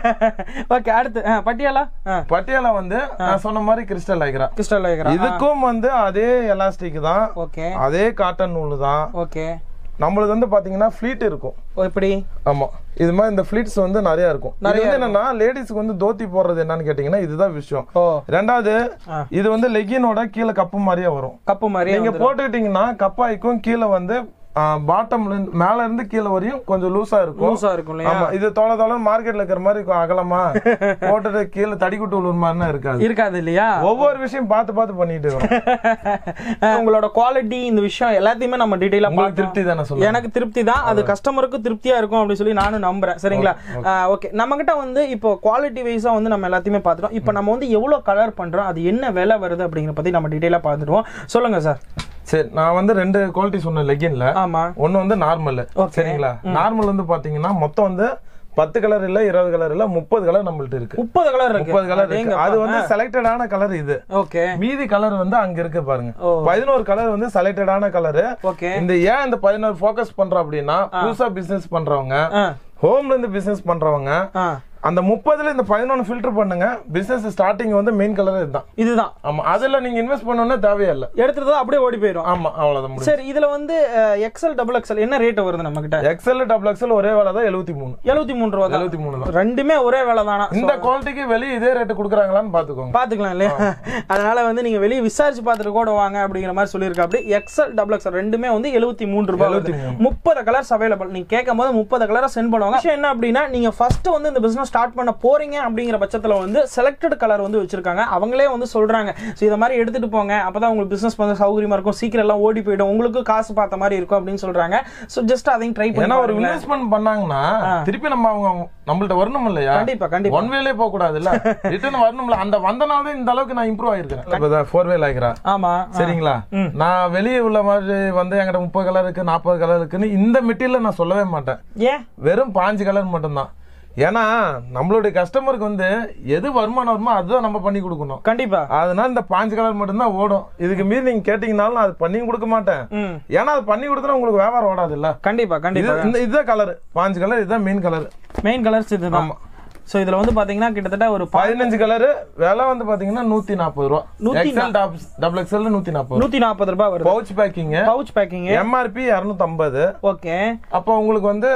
ஓகே அடுத்து ஆ, பட்டியாலா பட்டியாலா வந்து நான் சொன்ன மாதிரி கிறிஸ்டல் ஆகிக்கிறா கிறிஸ்டல் வைக்கிறா இதுக்கும் வந்து அதே எலாஸ்டிக் தான் ஓகே அதே காட்டன் நூல் தான் ஓகே நம்மளுது வந்து பாத்தீங்கன்னா ஃபிளீட் இருக்கும் ஓ இப்படி ஆமா இது மாதிரி இந்த ஃபிளீட்ஸ் வந்து நிறைய இருக்கும் இது வந்து என்னன்னா லேடிஸ்க்கு வந்து தோத்தி போடுறது என்னன்னு கேட்டீங்கன்னா இதுதான் விஷயம் ஓ ரெண்டாவது ஆ. இது வந்து லெகினோட கீழே கப்பு மாதிரியே வரும் கப்பு மாதிரி நீங்க போட்டுக்கிட்டீங்கன்னா கப்பாய்க்கும் கீழே வந்து பாட்டம்ல மேல இருந்து கீழே வரையும் கொஞ்சம் லூசா இருக்கும் லூசா இருக்கும் இல்லையா ஆமா இது தொலை தொலை மார்க்கெட்ல இருக்கிற மாதிரி இருக்கும் அகலமா போட்டுட்டு கீழே தடிக்குட்டு விழுற மாதிரினா இருக்காது இருக்காது இல்லையா ஒவ்வொரு விஷயம் பார்த்து பார்த்து பண்ணிட்டு இருக்கோம் உங்களோட குவாலிட்டி இந்த விஷயம் எல்லாத்தையுமே நம்ம டீடைலா உங்களுக்கு திருப்தி தானே சொல்லுங்க எனக்கு திருப்தி தான் அது கஸ்டமருக்கு திருப்தியா இருக்கும் அப்படின்னு சொல்லி நானும் நம்புறேன் சரிங்களா ஓகே நம்ம கிட்ட வந்து இப்போ குவாலிட்டி வைஸா வந்து நம்ம எல்லாத்தையுமே பார்த்துட்டோம் இப்போ நம்ம வந்து எவ்வளவு கலர் பண்றோம் அது என்ன விலை வருது அப்படிங்கிற பத்தி நம்ம டீடைலா பார்த்துருவோம் சொல்லுங்க சார் சரி நான் வந்து ரெண்டு குவாலிட்டி சொன்னேன் லெகின்ல ஆமா ஒன்னு வந்து நார்மல் Okay. சரிங்களா நார்மல் வந்து பாத்தீங்கன்னா மொத்தம் வந்து பத்து கலர் இல்ல இருபது கலர் இல்ல முப்பது கலர் நம்மள்ட்ட இருக்கு முப்பது கலர் இருக்கு முப்பது கலர் இருக்கு அது வந்து செலக்டடான கலர் இது ஓகே மீதி கலர் வந்து அங்க இருக்கு பாருங்க ஓ. பதினோரு கலர் வந்து செலக்டடான கலர் ஓகே இந்த ஏன் இந்த பதினோரு ஃபோக்கஸ் பண்றோம் அப்படின்னா புதுசா பிசினஸ் பண்றவங்க ஆ ஹோம்ல இருந்து பிசினஸ் பண்றவங்க ஆ அந்த முப்பதுல இந்த பதினொன்னு ஃபில்டர் பண்ணுங்க பிசினஸ் ஸ்டார்டிங் வந்து மெயின் கலர் இதுதான் இதுதான் ஆமா அதுல நீங்க இன்வெஸ்ட் பண்ணணும்னா தேவையே இல்ல எடுத்துட்டு அப்படியே ஓடி போயிடும் ஆமா அவ்வளவுதான் முடியும் சரி இதுல வந்து எக்ஸல் டபுள் எக்ஸல் என்ன ரேட் வருது நம்ம கிட்ட எக்ஸ்எல் டபுள் எக்ஸ்எல் ஒரே வேலை தான் எழுபத்தி மூணு எழுபத்தி மூணு ரூபா தான் எழுபத்தி மூணு தான் ரெண்டுமே ஒரே வேலை தானா இந்த குவாலிட்டிக்கு வெளியே இதே ரேட்டு கொடுக்குறாங்களான்னு பாத்துக்கோங்க பாத்துக்கலாம் இல்லையா அதனால வந்து நீங்க வெளியே விசாரிச்சு பார்த்துட்டு கூட வாங்க அப்படிங்கிற மாதிரி சொல்லியிருக்கா அப்படி எக்ஸல் டபுள் எக்ஸல் ரெண்டுமே வந்து எழுபத்தி மூணு ரூபாய் வருது. 73. முப்பது கலர்ஸ் அவைலபிள் நீங்க கேட்கும் போது முப்பது கலரை சென்ட் பண்ணுவாங்க விஷயம் என்ன அப்படின்னா நீங்க ஃபர்ஸ்ட் வந்து இந்த பிசினஸ் ஸ்டார்ட் பண்ண போறீங்க அப்படிங்கிற பட்சத்துல வந்து செலக்டட் கலர் வந்து வச்சிருக்காங்க அவங்களே வந்து சொல்றாங்க ஸோ இதை மாதிரி எடுத்துட்டு போங்க அப்பதான் உங்களுக்கு பிசினஸ் பண்ண சௌகரியமா இருக்கும் சீக்கிரம் எல்லாம் ஓடி போயிடும் உங்களுக்கு காசு பார்த்த மாதிரி இருக்கும் அப்படின்னு சொல்றாங்க ஸோ ஜஸ்ட் அதையும் ட்ரை ஏன்னா ஒரு பண்ணி இன்வெஸ்ட்மெண்ட் பண்ணாங்கன்னா திருப்பி நம்ம அவங்க நம்மள்ட்ட வரணும் இல்லையா கண்டிப்பா கண்டிப்பா ஒன் வேலே போக கூடாது இல்ல ரிட்டர்ன் வரணும்ல அந்த வந்தனால தான் இந்த அளவுக்கு நான் இம்ப்ரூவ் ஆயிருக்கேன் ஃபோர் வேல் ஆகிறா ஆமா சரிங்களா நான் வெளியே உள்ள மாதிரி வந்து என்கிட்ட முப்பது கலர் இருக்கு நாற்பது கலர் இருக்குன்னு இந்த மெட்டீரியல் நான் சொல்லவே மாட்டேன் ஏன் வெறும் பாஞ்சு கலர் மட்டும்தான் ஏன்னா நம்மளுடைய கஸ்டமருக்கு வந்து எது வருமானம் வருமோ அதுதான் நம்ம பண்ணி கொடுக்கணும் கண்டிப்பா அதனால இந்த பாஞ்சு கலர் மட்டும்தான் ஓடும் இதுக்கு மீறி நீங்க கேட்டீங்கனாலும் நான் அது பண்ணி கொடுக்க மாட்டேன் ம் ஏன்னா அது பண்ணி கொடுத்தா உங்களுக்கு வியாபாரம் ஓடாது இல்ல கண்டிப்பா இது கண்டிப்பா இந்த இதுதான் கலர் பாஞ்சு கலர் இதுதான் மெயின் கலர் மெயின் கலர்ஸ் இதுதான் சோ இதுல வந்து பாத்தீங்கன்னா கிட்டத்தட்ட ஒரு ப- பதினஞ்சு கலர் விலை வந்து பாத்தீங்கன்னா நூத்தி நாற்பது ரூபா நூத்தி எக்ஸல் டபுள் எக்ஸல் நூத்தி நாற்பது நூத்தி நாற்பது ரூபாய் வருது pouch packing pouch packing MRP இருநூத்தி ஐம்பது ஓகே அப்போ உங்களுக்கு வந்து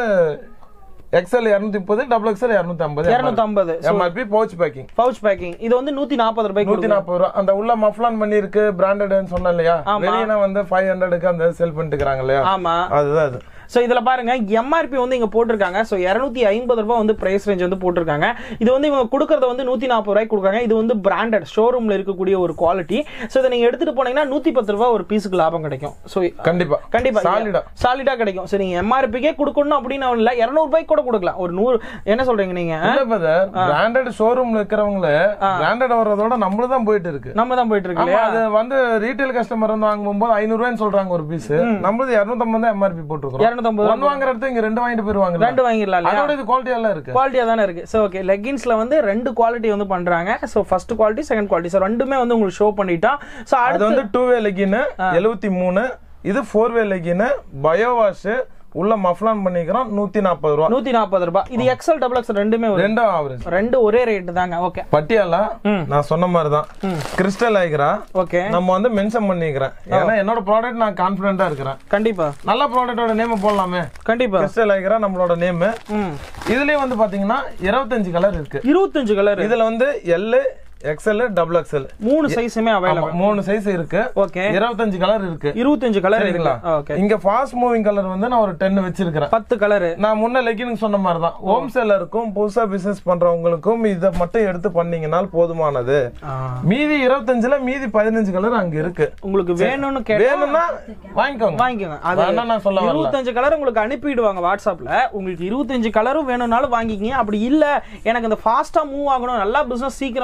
எக்ஸல் இருநூத்தி முப்பது டபுள் எக்ஸல் இருநூத்தி ஐம்பது இருநூத்தி ஐம்பது MRP pouch packing pouch packing இது வந்து நூத்தி நாற்பது ரூபாய்க்கு நூத்தி நாற்பது ரூபா அந்த உள்ள மஃப்லான் பண்ணி இருக்கு பிராண்டட்னு சொன்னேன் இல்லையா ஆமா. வெளியே வந்து ஃபைவ் ஹண்ட்ரடுக்கு அந்த செல் பண்ணிட்டு இருக்காங்க இல்லையா ஆமா அதுதான் அது சோ இதுல பாருங்க எம்ஆர்பி வந்து இங்க போட்டிருக்காங்க சோ 250 ஐம்பது ரூபாய் வந்து பிரைஸ் ரேஞ்ச் வந்து போட்டிருக்காங்க இது வந்து இவங்க கொடுக்கறது வந்து நூத்தி நாற்பது ரூபாய்க்கு கொடுக்குறாங்க இது வந்து பிராண்டட் ஷோரூம்ல இருக்கக்கூடிய ஒரு குவாலிட்டி சோ இதை நீங்க எடுத்துட்டு போனீங்கன்னா நூத்தி பத்து ரூபாய் ஒரு பீஸுக்கு லாபம் கிடைக்கும் சோ கண்டிப்பா கண்டிப்பா சாலிடா சாலிடா கிடைக்கும் சோ நீங்க எம்ஆர்பிக்கே கொடுக்கணும் அப்படின்னு இல்ல 200 ரூபாய்க்கு கூட கொடுக்கலாம் ஒரு நூறு என்ன சொல்றீங்க நீங்க இல்ல பிரதர் பிராண்டட் ஷோரூம்ல இருக்கிறவங்கள பிராண்டட் வர்றதோட நம்மள தான் போயிட்டு இருக்கு நம்ம தான் போயிட்டு இருக்கு ஆமா அது வந்து ரீட்டைல் கஸ்டமர் வந்து வாங்கும்போது ஐநூறு ரூபாய்னு சொல்றாங்க ஒரு பீஸ் நம்மளது இருநூத்தம்பது தான் எம்ஆர்பி போட்டுருக்கோம் 250 ஒன்னு வாங்குற இடத்துல இங்க ரெண்டு வாங்கிட்டு போயிருவாங்க ரெண்டு வாங்கிடலாம் இல்லையா அதோட இது குவாலிட்டி எல்லாம் இருக்கு குவாலிட்டியா தானே இருக்கு ஸோ ஓகே லெகின்ஸ்ல வந்து ரெண்டு குவாலிட்டி வந்து பண்றாங்க so first quality second quality so ரெண்டுமே வந்து உங்களுக்கு ஷோ பண்ணிட்டோம் ஸோ அது அடுத்து வந்து டூ வே லெகின் எழுபத்தி மூணு இது four way legging bio wash உள்ள மஃப்லான் பண்ணிக்கிறோம் நூத்தி நாற்பது ரூபா நூத்தி நாற்பது ரூபாய் இது எக்ஸல் டபுள் எக்ஸல் ரெண்டுமே வரும் ரெண்டும் ஆவரேஜ் ரெண்டு ஒரே ரேட் தாங்க ஓகே பட்டியாலா நான் சொன்ன மாதிரி தான் கிறிஸ்டல் ஆகிக்கிறா ஓகே நம்ம வந்து மென்ஷன் பண்ணிக்கிறேன் ஏன்னா என்னோட ப்ராடக்ட் நான் கான்பிடண்டா இருக்கிறேன் கண்டிப்பா நல்ல ப்ராடக்டோட நேம் போடலாமே கண்டிப்பா கிறிஸ்டல் ஆகிக்கிறா நம்மளோட நேம் ம் இதுலயும் வந்து பாத்தீங்கன்னா இருபத்தஞ்சு கலர் இருக்கு இருபத்தஞ்சு கலர் இதுல வந்து எல் எக்ஸ்எல் டபுள் எக்ஸ்எல் மூணு சைஸுமே அவைலபிள் மூணு சைஸ் இருக்கு ஓகே இருபத்தஞ்சு கலர் இருக்கு இருபத்தஞ்சு கலர் சரிங்களா ஓகே இங்க ஃபாஸ்ட் மூவிங் கலர் வந்து நான் ஒரு டென் வச்சிருக்கிறேன் பத்து கலரு நான் முன்ன லெக்கினுக்கு சொன்ன மாதிரி தான் ஹோம் செல்லருக்கும் புதுசா பிசினஸ் பண்றவங்களுக்கும் இதை மட்டும் எடுத்து பண்ணீங்கனால் போதுமானது மீதி இருபத்தஞ்சுல மீதி பதினஞ்சு கலர் அங்க இருக்கு உங்களுக்கு வேணும்னு கேட்டா வேணும்னா வாங்கிக்கோங்க வாங்கிக்கோங்க அது வேணா நான் சொல்ல வரல இருபத்தஞ்சு கலர் உங்களுக்கு அனுப்பிடுவாங்க வாட்ஸ்அப்ல உங்களுக்கு இருபத்தஞ்சு கலரும் வேணும்னாலும் வாங்கிக்கிங்க அப்படி இல்ல எனக்கு இந்த ஃபாஸ்டா மூவ் ஆகணும் நல்லா பிசினஸ் சீக்கிரமா பண்ணணும்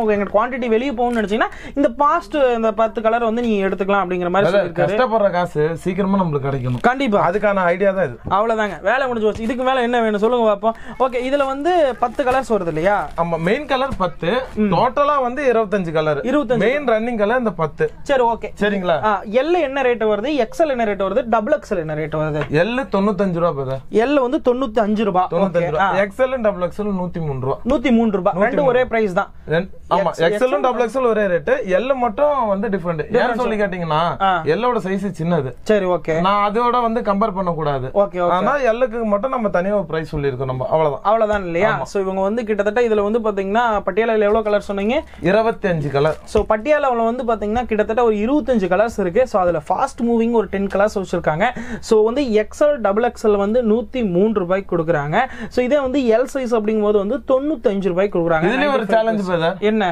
எங்க குவான்டிட்டி வெளியே போகணும்னு நினைச்சீங்கன்னா இந்த பாஸ்ட் இந்த பத்து கலர் வந்து நீங்க எடுத்துக்கலாம் அப்படிங்கிற மாதிரி அதாவது சொல்லியிருக்காரு கஷ்டப்படுற காசு சீக்கிரமா நம்மளுக்கு கிடைக்கணும் கண்டிப்பா அதுக்கான ஐடியா தான் இது அவ்வளவுதாங்க வேலை முடிஞ்சு போச்சு இதுக்கு மேல என்ன வேணும் சொல்லுங்க பாப்போம் ஓகே இதுல வந்து பத்து கலர்ஸ் வருது இல்லையா ஆமா மெயின் கலர் பத்து டோட்டலா வந்து இருபத்தஞ்சு கலர் இருபத்தஞ்சு. மெயின் ரன்னிங் கலர் இந்த பத்து சரி ஓகே சரிங்களா எல் என்ன ரேட் வருது எக்ஸ்எல் என்ன ரேட் வருது டபுள் எக்ஸ்எல் என்ன ரேட் வருது எல் தொண்ணூத்தஞ்சு ரூபா பிரதர் எல் வந்து தொண்ணூத்தி அஞ்சு ரூபாய் தொண்ணூத்தஞ்சு Okay. ரூபா ஆ, எக்ஸ்எல் டபுள் எக்ஸ்எல் நூத்தி மூணு ரூபா நூத்தி மூணு ரூபாய் ரெண்டு ஒரே பிரைஸ் தான் ரெண்டு- ஆமா எக்ஸ்எல்லும் டபுள் எக்ஸ்எல் ஒரே ரேட் எல் மட்டும் வந்து டிஃபரெண்ட் ஏன்னு சொல்லி கேட்டீங்கன்னா ஆ. எல்லோட சைஸ் சின்னது சரி ஓகே நான் அதோட வந்து கம்பேர் பண்ண கூடாது ஓகே ஓகே ஆனா எல்லுக்கு மட்டும் நம்ம தனியா ஒரு பிரைஸ் சொல்லியிருக்கோம் நம்ம அவ்வளவுதான் அவ்வளவுதான் இல்லையா சோ இவங்க வந்து கிட்டத்தட்ட இதுல வந்து பாத்தீங்கன்னா பட்டியாலால எவ்வளவு கலர் சொன்னீங்க இருபத்தி அஞ்சு கலர் ஸோ பட்டியாலாவில் வந்து பார்த்தீங்கன்னா கிட்டத்தட்ட ஒரு இருபத்தஞ்சு கலர்ஸ் இருக்கு ஸோ அதில் ஃபாஸ்ட் மூவிங் ஒரு டென் கலர்ஸ் வச்சிருக்காங்க ஸோ வந்து எக்ஸ்எல் டபுள் எக்ஸ்எல் வந்து நூற்றி மூணு ரூபாய்க்கு கொடுக்குறாங்க ஸோ இதே வந்து எல் சைஸ் அப்படிங்கும்போது வந்து தொண்ணூத்தஞ்சு ரூபாய்க்கு கொடுக்குறாங்க இதுலயும் ஒரு சேலஞ்ச் பிரதர் என்ன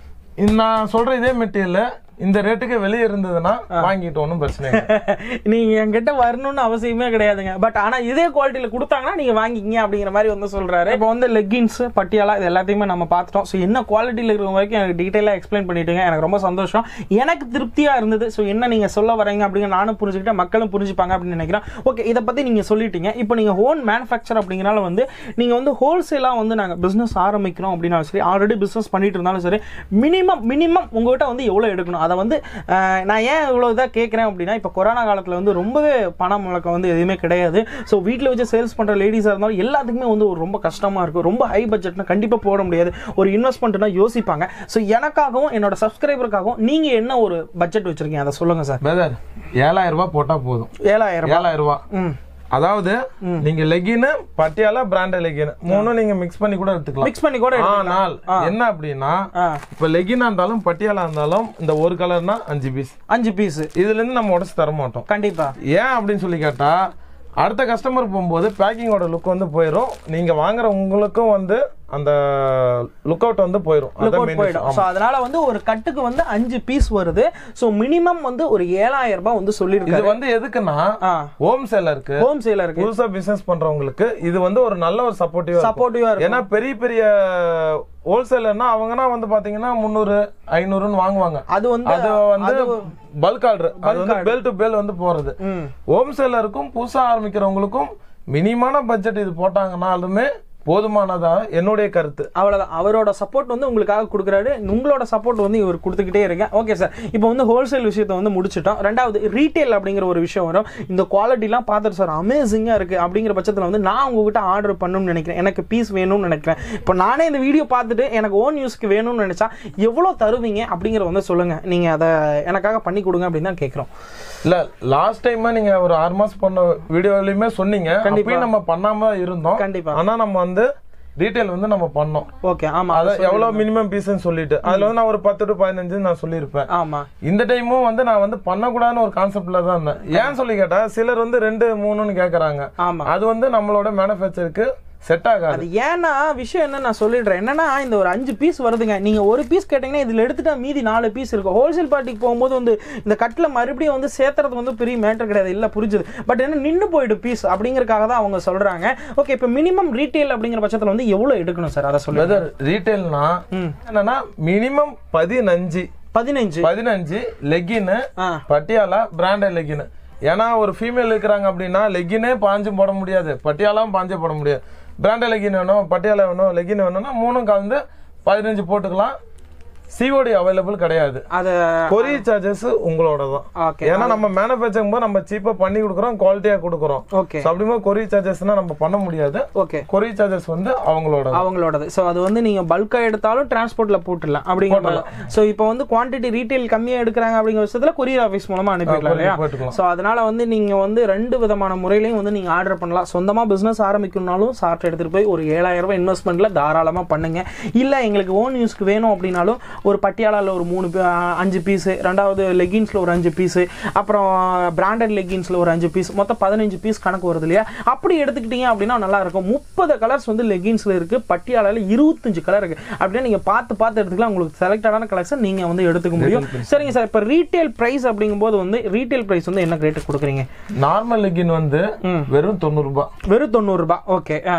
நான் சொல்ற இதே மெட்டீரியல் இந்த ரேட்டுக்கு வெளியே இருந்ததுன்னா வாங்கிட்டு ஒன்றும் பிரச்சனை இல்லை நீங்க என்கிட்ட வரணும்னு அவசியமே கிடையாதுங்க பட் ஆனா இதே குவாலிட்டியில கொடுத்தாங்கன்னா நீங்க வாங்கிக்கிங்க அப்படிங்கிற மாதிரி வந்து சொல்றாரு இப்போ வந்து லெக்கின்ஸ் பட்டியாலா இது எல்லாத்தையுமே நம்ம பார்த்துட்டோம் ஸோ என்ன குவாலிட்டியில் இருக்கிற வரைக்கும் எனக்கு டீட்டெயிலாக எக்ஸ்பிளைன் பண்ணிட்டுங்க எனக்கு ரொம்ப சந்தோஷம் எனக்கு திருப்தியா இருந்தது ஸோ என்ன நீங்க சொல்ல வரீங்க அப்படிங்கிற நானும் புரிஞ்சுக்கிட்டேன் மக்களும் புரிஞ்சுப்பாங்க அப்படின்னு நினைக்கிறேன் ஓகே இதை பத்தி நீங்க சொல்லிட்டீங்க இப்போ நீங்க ஹோன் மேனுஃபேக்சர் அப்படிங்கறனால வந்து நீங்க வந்து ஹோல்சேலா வந்து நாங்க பிசினஸ் ஆரம்பிக்கிறோம் அப்படின்னாலும் சரி ஆல்ரெடி பிசினஸ் பண்ணிட்டு இருந்தாலும் சரி மினிமம் மினிமம் உங்ககிட்ட வந்து எவ்வளவு எடுக்கணும் அதை வந்து அஹ், நான் ஏன் இவ்வளோ இதாக கேட்குறேன் அப்படின்னா இப்போ கொரோனா காலத்தில் வந்து ரொம்பவே பணம் முழக்கம் வந்து எதுவுமே கிடையாது ஸோ வீட்டில் வச்சு சேல்ஸ் பண்ணுற லேடிஸாக இருந்தாலும் எல்லாத்துக்குமே வந்து ஒரு ரொம்ப கஷ்டமாக இருக்கும் ரொம்ப ஹை பட்ஜெட்னா கண்டிப்பாக போட முடியாது ஒரு இன்வெஸ்ட்மெண்ட்னா யோசிப்பாங்க ஸோ எனக்காகவும் என்னோட சப்ஸ்கிரைபருக்காகவும் நீங்கள் என்ன ஒரு பட்ஜெட் வச்சிருக்கீங்க அதை சொல்லுங்கள் சார் பிரதர் ஏழாயிரம் ரூபாய் போட்டா போதும் ஏழாயிரம் ரூபாய். ஏழாயிரம் ரூபாய் ம் அதாவது நீங்க லெகின் பட்டியாலா பிராண்டட் லெகின் மூணும் நீங்க மிக்ஸ் பண்ணி கூட எடுத்துக்கலாம் மிக்ஸ் பண்ணி கூட எடுத்துக்கலாம். ஆனால் என்ன அப்படின்னா ஆ இப்ப லெகினா இருந்தாலும் பட்டியாலா இருந்தாலும் இந்த ஒரு கலர்னா அஞ்சு பீஸ் அஞ்சு பீஸு இதுல இருந்து நம்ம உடச்சு தர மாட்டோம் கண்டிப்பா ஏன் அப்படின்னு சொல்லி கேட்டா அடுத்த கஸ்டமர் போகும்போது பேக்கிங்கோட லுக் வந்து போயிடும் நீங்க வாங்குற உங்களுக்கும் வந்து அந்த லுக் அவுட் வந்து போயிடும் லுக் அதான் அவுட் main போயிடும் விஷயம். ஸோ அதனால வந்து ஒரு கட்டுக்கு வந்து அஞ்சு பீஸ் வருது ஸோ மினிமம் வந்து ஒரு ஏழாயிரம் ரூபாய் வந்து இது சொல்லியிருக்காரு வந்து எதுக்குன்னா ஆ ஹோம் சேலருக்கு ஹோம் சேல இருக்கு புதுசா பிசினஸ் பண்றவங்களுக்கு இது வந்து ஒரு நல்ல ஒரு சப்போர்ட்டிவா சப்போர்ட்டிவா இருக்கு ஏன்னா பெரிய பெரிய ஹோல்சேலர்னா அவங்கன்னா வந்து பாத்தீங்கன்னா முந்நூறு ஐநூறுன்னு வாங்குவாங்க அது வந்து அது வந்து பல்க் ஆர்டர் அது வந்து பேல் டு பேல் வந்து போறது ம் ஹோம் சேலருக்கும் புதுசா ஆரம்பிக்கிறவங்களுக்கும் மினிமான பட்ஜெட் இது போட்டாங்கனாலுமே போதுமானதா என்னுடைய கருத்து அவ்வளவுதான் அவரோட சப்போர்ட் வந்து உங்களுக்காக கொடுக்குறாரு உங்களோட சப்போர்ட் வந்து இவர் கொடுத்துக்கிட்டே இருக்கேன் ஓகே சார் இப்போ வந்து ஹோல்சேல் விஷயத்தை வந்து முடிச்சிட்டோம் ரெண்டாவது ரீட்டைல் அப்படிங்கிற ஒரு விஷயம் வரும் இந்த குவாலிட்டிலாம் பார்த்துட்டு சார் அமேசிங்காக இருக்கு அப்படிங்கிற பட்சத்தில் வந்து நான் உங்ககிட்ட ஆர்டர் பண்ணணும்னு நினைக்கிறேன் எனக்கு பீஸ் வேணும்னு நினைக்கிறேன் இப்போ நானே இந்த வீடியோ பார்த்துட்டு எனக்கு ஓன் யூஸ்க்கு வேணும்னு நினைச்சா எவ்வளோ தருவீங்க அப்படிங்கிற வந்து சொல்லுங்க நீங்க அதை எனக்காக பண்ணி கொடுங்க அப்படின்னு தான் கேட்குறோம் இல்ல லாஸ்ட் டைம் நீங்க ஒரு ஆறு மாசம் பண்ண வீடியோலயுமே சொன்னீங்க அப்பயும் நம்ம பண்ணாம இருந்தோம் கண்டிப்பா. ஆனா நம்ம வந்து ரீட்டைல் வந்து நம்ம பண்ணோம் ஓகே ஆமா அத எவ்வளவு மினிமம் பீஸ்ன்னு சொல்லிட்டு அதுல வந்து நான் ஒரு பத்து டு பதினஞ்சு நான் சொல்லியிருப்பேன் ஆமா இந்த டைமும் வந்து நான் வந்து பண்ணக்கூடாதுன்னு ஒரு கான்செப்ட்ல தான் இருந்தேன் ஏன் சொல்லி கேட்டா சிலர் வந்து ரெண்டு மூணுன்னு கேக்குறாங்க ஆமா அது வந்து நம்மளோட மேனுஃபேக்சருக்கு செட் ஆகாது அது ஏன்னா விஷயம் என்ன நான் சொல்லிடுறேன் என்னன்னா இந்த ஒரு அஞ்சு பீஸ் வருதுங்க நீங்க ஒரு பீஸ் கேட்டீங்கன்னா இதுல எடுத்துட்டா மீதி நாலு பீஸ் இருக்கும் ஹோல்சேல் பார்ட்டிக்கு போகும்போது வந்து இந்த கட்டில் மறுபடியும் வந்து சேர்த்துறது வந்து பெரிய மேட்டர் கிடையாது இல்ல புரிஞ்சுது பட் என்ன நின்னு போயிடும் பீஸ் அப்படிங்கறக்காக தான் அவங்க சொல்றாங்க ஓகே இப்போ மினிமம் ரீட்டைல் அப்படிங்கிற பட்சத்துல வந்து எவ்வளவு எடுக்கணும் சார் அதை சொல்லுங்க வெதர் ரீட்டைல்னா ம். என்னன்னா மினிமம் பதினஞ்சு பதினஞ்சு பதினஞ்சு லெகின் ஆ பட்டியாலா பிராண்டட் லெகின் ஏன்னா ஒரு ஃபீமேல் இருக்கிறாங்க அப்படின்னா லெகினே பாஞ்சு போட முடியாது பட்டியாலாவும் பாஞ்சே போட முடியாது பிராண்டட் லெகின் வேணும் பட்டியாலா வேணும் லெகின் வேணும்னா மூணும் கலந்து பதினஞ்சு போட்டுக்கலாம் சிஓடி அவைலபிள் கிடையாது அது கொரியர் சார்ஜஸ் உங்களோட தான் ஓகே ஏன்னா நம்ம மேனுஃபேக்சரிங் போது நம்ம சீப்பா பண்ணி கொடுக்குறோம் குவாலிட்டியா கொடுக்குறோம் ஓகே So அப்படிங்கும்போது கொரியர் சார்ஜஸ்னா நம்ம பண்ண முடியாது ஓகே கொரியர் சார்ஜஸ் வந்து அவங்களோட தான். அவங்களோடது ஸோ அது வந்து நீங்க பல்கா எடுத்தாலும் டிரான்ஸ்போர்ட்ல போட்டுடலாம் அப்படிங்கிற ஸோ இப்போ வந்து குவான்டிட்டி ரீட்டைல் கம்மியா எடுக்கிறாங்க அப்படிங்கிற விஷயத்துல கொரியர் ஆஃபீஸ் மூலமா அனுப்பிடலாம் இல்லையா போட்டுக்கலாம் ஸோ அதனால வந்து நீங்க வந்து ரெண்டு விதமான முறையிலையும் வந்து நீங்க ஆர்டர் பண்ணலாம் சொந்தமா பிசினஸ் ஆரம்பிக்கணும்னாலும் சார்ட் எடுத்துட்டு போய் ஒரு ஏழாயிரம் ரூபாய் இன்வெஸ்ட்மெண்ட்ல தாராளமா பண்ணுங்க இல்ல எங்களுக்கு ஓன் யூஸ்க்கு வேணும் அப்படின்னாலும் ஒரு பட்டியாலால ஒரு மூணு பீ- அஞ்சு பீஸ் ரெண்டாவது லெகின்ஸ்ல ஒரு அஞ்சு பீஸ் அப்புறம் பிராண்டட் லெகின்ஸ்ல ஒரு அஞ்சு பீஸ் மொத்தம் பதினஞ்சு பீஸ் கணக்கு வருது இல்லையா அப்படி எடுத்துக்கிட்டீங்க அப்படின்னா நல்லா இருக்கும் முப்பது கலர்ஸ் வந்து லெகின்ஸ்ல இருக்கு பட்டியாலால இருபத்தஞ்சு கலர் இருக்கு அப்படியே நீங்க பார்த்து பார்த்து எடுத்துக்கலாம் உங்களுக்கு செலக்டடான கலெக்ஷன் நீங்க வந்து எடுத்துக்க முடியும் சரிங்க சார் இப்போ ரீட்டைல் பிரைஸ் அப்படிங்கும்போது வந்து ரீட்டைல் பிரைஸ் வந்து என்ன ரேட்டு கொடுக்குறீங்க நார்மல் லெகின் வந்து வெறும் தொண்ணூறு ரூபாய் வெறும் தொண்ணூறு ரூபாய் ஓகே ஆ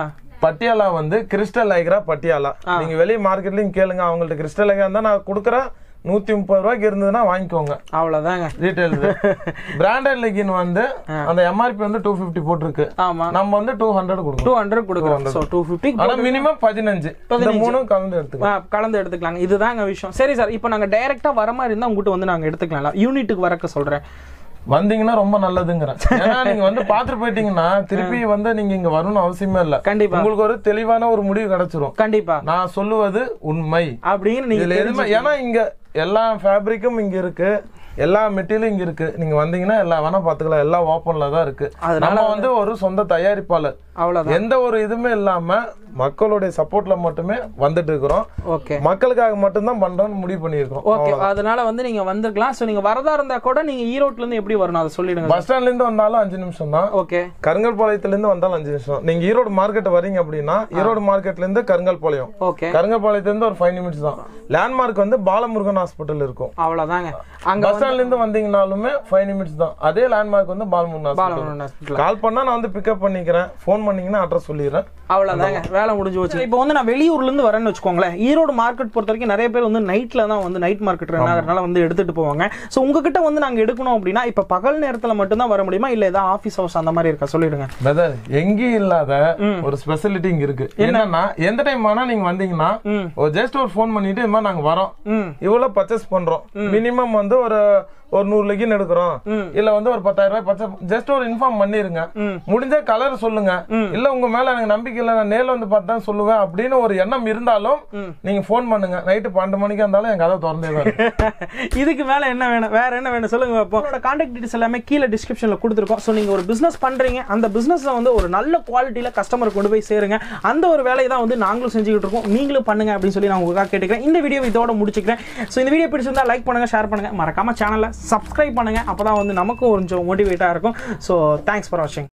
பட்டியாலா வந்து கிறிஸ்டல் லைக்ரா பட்டியாலா நீங்க வெளிய மார்க்கெட்லயும் கேளுங்க அவங்கள்ட்ட கிறிஸ்டல் லைக்ரா இருந்தா நான் கொடுக்குறேன் நூத்தி முப்பது ரூபாய்க்கு இருந்ததுன்னா வாங்கிக்கோங்க அவ்வளவுதாங்க ரீட்டைல் பிராண்டட் லெகின் வந்து அந்த எம்ஆர்பி வந்து டூ பிப்டி போட்டிருக்கு ஆமா நம்ம வந்து டூ ஹண்ட்ரட் கொடுக்கணும் டூ ஹண்ட்ரட் கொடுக்குறோம் ஸோ டூ ஃபிஃப்டி ஆனா மினிமம் பதினஞ்சு இந்த மூணும் கலந்து எடுத்துக்கலாம் கலந்து எடுத்துக்கலாங்க இதுதாங்க விஷயம் சரி சார் இப்போ நாங்க டைரக்டா வர மாதிரி இருந்தா உங்ககிட்ட வந்து நாங்க எடுத்துக்கலாம் யூனிட்டுக்கு வரக்க சொல்றேன் வந்தீங்கன்னா ரொம்ப நல்லதுங்கிறேன் ஏன்னா நீங்க வந்து பாத்துட்டு போயிட்டீங்கன்னா திருப்பி வந்து நீங்க இங்க வரணும்னு அவசியமே இல்ல கண்டிப்பா உங்களுக்கு ஒரு தெளிவான ஒரு முடிவு கிடைச்சிரும் கண்டிப்பா நான் சொல்லுவது உண்மை அப்படின்னு நீங்க இதுல எதுவுமே ஏன்னா இங்க எல்லா ஃபேப்ரிக்கும் இங்க இருக்கு எல்லா மெட்டீரியலும் இங்க இருக்கு நீங்க வந்தீங்கன்னா எல்லா வேணா பாத்துக்கலாம் எல்லாம் ஓப்பன்ல தான் இருக்கு அதனால நம்ம வந்து ஒரு சொந்த தயாரிப்பாளர் அவ்வளவுதான் எந்த ஒரு இதுவுமே இல்லாம மக்களுடைய சப்போர்ட்ல மட்டுமே வந்துட்டு இருக்கிறோம் ஓகே மக்களுக்காக மட்டும்தான் பண்றோம்னு முடிவு பண்ணியிருக்கோம் ஓகே அதனால வந்து நீங்க வந்திருக்கலாம் சோ நீங்க வரதா இருந்தா கூட நீங்க ஈரோட்ல இருந்து எப்படி வரணும் அதை சொல்லிடுங்க பஸ் ஸ்டாண்ட்ல இருந்து வந்தாலும் அஞ்சு நிமிஷம் தான் ஓகே கருங்கல்பாளையத்துல இருந்து வந்தாலும் அஞ்சு நிமிஷம் நீங்க ஈரோடு மார்க்கெட் வரீங்க அப்படின்னா ஈரோடு மார்க்கெட்ல இருந்து கருங்கல்பாளையம் ஓகே கருங்கல்பாளையத்துல இருந்து ஒரு ஃபைவ் நிமிட்ஸ் தான் லேண்ட்மார்க் வந்து பாலமுருகன் ஹாஸ்பிட்டல் இருக்கும் அவ்வளவுதாங்க அங்க பஸ் ஸ்டாண்ட்ல இருந்து வந்தீங்கனாலுமே ஃபைவ் நிமிட்ஸ் தான் அதே லேண்ட்மார்க் வந்து Balamurugan hospital Balamurugan hospital. Call பண்ணா நான் வந்து பிக்கப் பண்ணிக்கிறேன் ஃபோன் பண்ணீங்கன்னா அட்ரஸ் சொல்லிடுறேன் அவ்வளவுதாங்க வேலை முடிஞ்சு போச்சு இப்போ வந்து நான் வெளியூர்ல இருந்து வரேன்னு வச்சுக்கோங்களேன் ஈரோடு மார்க்கெட் பொறுத்த வரைக்கும் நிறைய பேர் வந்து நைட்ல தான் வந்து நைட் மார்க்கெட் அதனால வந்து எடுத்துட்டு போவாங்க சோ உங்ககிட்ட வந்து நாங்க எடுக்கணும் அப்படின்னா இப்ப பகல் நேரத்துல மட்டும் தான் வர முடியுமா இல்ல ஏதாவது ஆபீஸ் ஹவர்ஸ் அந்த மாதிரி இருக்கா சொல்லிடுங்க பிரதர் எங்கேயும் இல்லாத ஒரு ஸ்பெசிலிட்டி இங்க இருக்கு என்னன்னா எந்த டைம் வேணா நீங்க வந்தீங்கன்னா ம். ஒரு ஜஸ்ட் ஒரு ஃபோன் பண்ணிட்டு இந்த மாதிரி நாங்க வரோம் ம் இவ்வளவு பர்ச்சேஸ் பண்றோம் மினிமம் வந்து ஒரு ஒரு நூறு லெகின் எடுக்கிறோம் ம். இல்ல வந்து ஒரு பத்தாயிரம் ரூபாய் பர்ச்சேஸ் ஜஸ்ட் ஒரு இன்ஃபார்ம் பண்ணிருங்க ம். முடிஞ்ச கலர் சொல்லுங்க இல்ல உங்க மேல எனக்கு நம்பிக்கை இல்ல நான் நேர்ல வந்து பார்த்தா சொல்லுவேன் அப்படின்னு ஒரு எண்ணம் இருந்தாலும் நீங்க ஃபோன் பண்ணுங்க நைட்டு பன்னெண்டு மணிக்கு இருந்தாலும் என் கதை திறந்தே தான் இருக்கும். இதுக்கு மேல என்ன வேணும் வேற என்ன வேணும் சொல்லுங்க பாப்போம் உங்களோட கான்டாக்ட் டீடைல்ஸ் எல்லாமே கீழே டிஸ்கிரிப்ஷன்ல கொடுத்துருக்கோம் ஸோ நீங்க ஒரு பிசினஸ் பண்றீங்க அந்த பிசினஸ்ல வந்து ஒரு நல்ல குவாலிட்டியில கஸ்டமர் கொண்டு போய் சேருங்க அந்த ஒரு வேலையை தான் வந்து நாங்களும் செஞ்சுக்கிட்டு இருக்கோம் நீங்களும் பண்ணுங்க அப்படின்னு சொல்லி நான் உங்களுக்காக கேட்டுக்கிறேன் இந்த வீடியோ இதோட முடிச்சுக்கிறேன் ஸோ இந்த வீடியோ பிடிச்சிருந்தா லைக் பண்ணுங்க ஷேர் பண்ணுங்க மறக்காம சேனலை சப்ஸ்கிரைப் பண்ணுங்க அப்பதான் வந்து நமக்கும் கொஞ்சம் மோட்டிவேட்டா இருக்கும் ஸோ தேங்க்ஸ் ஃபார் வாட்சிங்